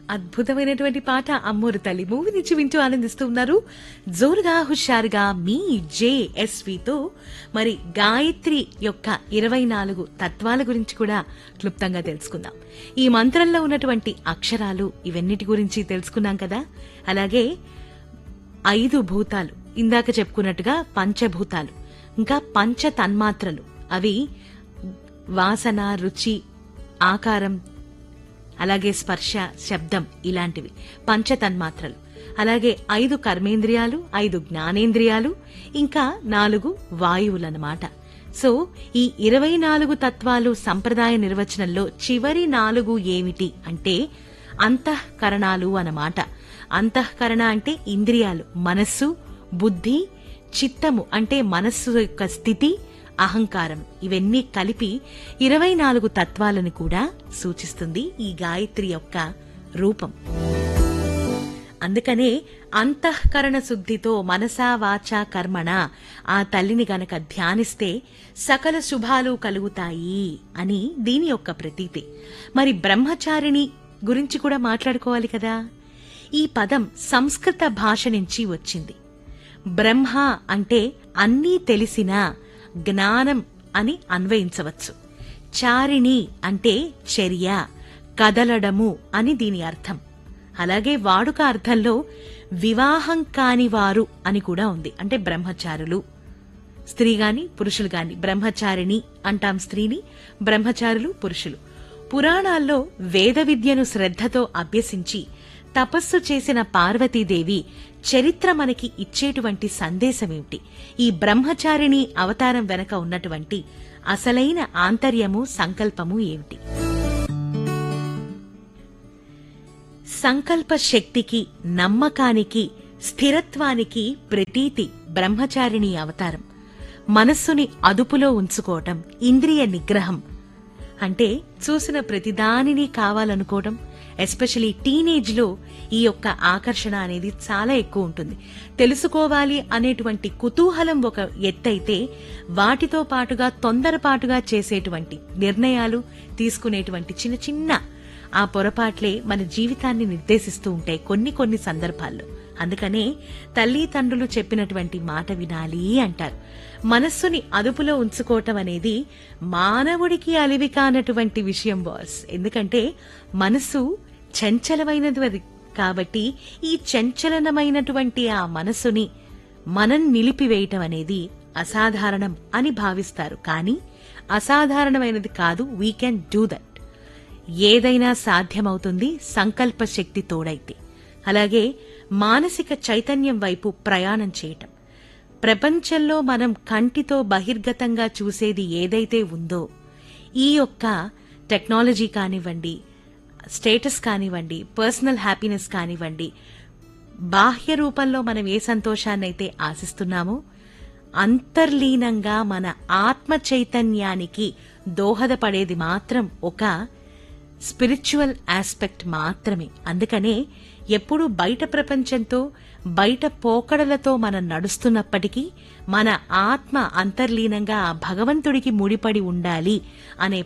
అద్భుతమైనటువంటి పాట అమ్మోరు తల్లి మూవీ నుంచి వింటూ ఆనందిస్తూ ఉన్నారు జోరుగా హుషారుగా మీ జేఎస్వితో మరి గాయత్రి యొక్క ఇరవై నాలుగు తత్వాల గురించి కూడా క్లుప్తంగా తెలుసుకుందాం ఈ మంత్రంలో ఉన్నటువంటి అక్షరాలు ఇవన్నిటి గురించి తెలుసుకున్నాం కదా అలాగే ఐదు భూతాలు ఇందాక చెప్పుకున్నట్టుగా పంచభూతాలు ఇంకా పంచ తన్మాత్రలు అవి వాసన రుచి ఆకారం అలాగే స్పర్శ శబ్దం ఇలాంటివి పంచ తన్మాత్రలు అలాగే ఐదు కర్మేంద్రియాలు ఐదు జ్ఞానేంద్రియాలు ఇంకా నాలుగు వాయువులన్నమాట సో ఈ ఇరవై నాలుగు తత్వాలు సంప్రదాయ నిర్వచనంలో చివరి నాలుగు ఏమిటి అంటే అంతఃకరణాలు అన్నమాట అంతఃకరణ అంటే ఇంద్రియాలు మనస్సు బుద్ధి చిత్తము అంటే మనస్సు యొక్క స్థితి అహంకారం ఇవన్నీ కలిపి ఇరవై నాలుగు తత్వాలను కూడా సూచిస్తుంది ఈ గాయత్రి యొక్క రూపం అందుకనే అంతఃకరణ శుద్ధితో మనసా వాచా కర్మణ ఆ తల్లిని గనక ధ్యానిస్తే సకల శుభాలు కలుగుతాయి అని దీని యొక్క ప్రతీతి మరి బ్రహ్మచారిణి గురించి కూడా మాట్లాడుకోవాలి కదా ఈ పదం సంస్కృత భాష నుంచి వచ్చింది బ్రహ్మ అంటే అన్నీ తెలిసిన జ్ఞానం అని అన్వయించవచ్చు చారిణి అంటే చర్య కదలడము అని దీని అర్థం అలాగే వాడుక అర్థంలో వివాహం కాని వారు అని కూడా ఉంది అంటే బ్రహ్మచారులు స్త్రీ గాని పురుషులు గాని బ్రహ్మచారిణి అంటాం స్త్రీని బ్రహ్మచారులు పురుషులు పురాణాల్లో వేద విద్యను శ్రద్ధతో అభ్యసించి తపస్సు చేసిన పార్వతీదేవి చరిత్ర మనకి ఇచ్చేటువంటి సందేశమేమిటి ఈ బ్రహ్మచారిణి అవతారం వెనక ఉన్నటువంటి అసలైన ఆంతర్యము సంకల్పము ఏమిటి సంకల్ప శక్తికి నమ్మకానికి స్థిరత్వానికి ప్రతీతి బ్రహ్మచారిణి అవతారం మనస్సుని అదుపులో ఉంచుకోవటం ఇంద్రియ నిగ్రహం అంటే చూసిన ప్రతిదానిని కావాలనుకోవటం ఎస్పెషలీ టీనేజ్ లో ఈ యొక్క ఆకర్షణ అనేది చాలా ఎక్కువ ఉంటుంది తెలుసుకోవాలి అనేటువంటి కుతూహలం ఒక ఎత్తైతే వాటితో పాటుగా తొందరపాటుగా చేసేటువంటి నిర్ణయాలు తీసుకునేటువంటి చిన్న చిన్న ఆ పొరపాట్లే మన జీవితాన్ని నిర్దేశిస్తూ ఉంటాయి కొన్ని కొన్ని సందర్భాల్లో అందుకనే తల్లి తండ్రులు చెప్పినటువంటి మాట వినాలి అంటారు మనస్సుని అదుపులో ఉంచుకోవటం అనేది మానవుడికి అలివి కానటువంటి విషయం బాస్ ఎందుకంటే మనసు చంచలమైనది అది కాబట్టి ఈ చంచలనమైనటువంటి ఆ మనస్సుని మనం నిలిపివేయటం అనేది అసాధారణం అని భావిస్తారు కానీ అసాధారణమైనది కాదు వీ కెన్ డూ దట్ ఏదైనా సాధ్యమవుతుంది సంకల్ప శక్తి తోడైతే అలాగే మానసిక చైతన్యం వైపు ప్రయాణం చేయటం ప్రపంచంలో మనం కంటితో బహిర్గతంగా చూసేది ఏదైతే ఉందో ఈ యొక్క టెక్నాలజీ కానివ్వండి స్టేటస్ కానివ్వండి పర్సనల్ హ్యాపీనెస్ కానివ్వండి బాహ్య రూపంలో మనం ఏ సంతోషాన్నైతే ఆశిస్తున్నామో అంతర్లీనంగా మన ఆత్మ చైతన్యానికి దోహదపడేది మాత్రం ఒక స్పిరిచువల్ ఆస్పెక్ట్ మాత్రమే అందుకనే ఎప్పుడూ బయట ప్రపంచంతో బయట పోకడలతో మనం నడుస్తున్నప్పటికీ మన ఆత్మ అంతర్లీనంగా ఆ భగవంతుడికి ముడిపడి ఉండాలి అనే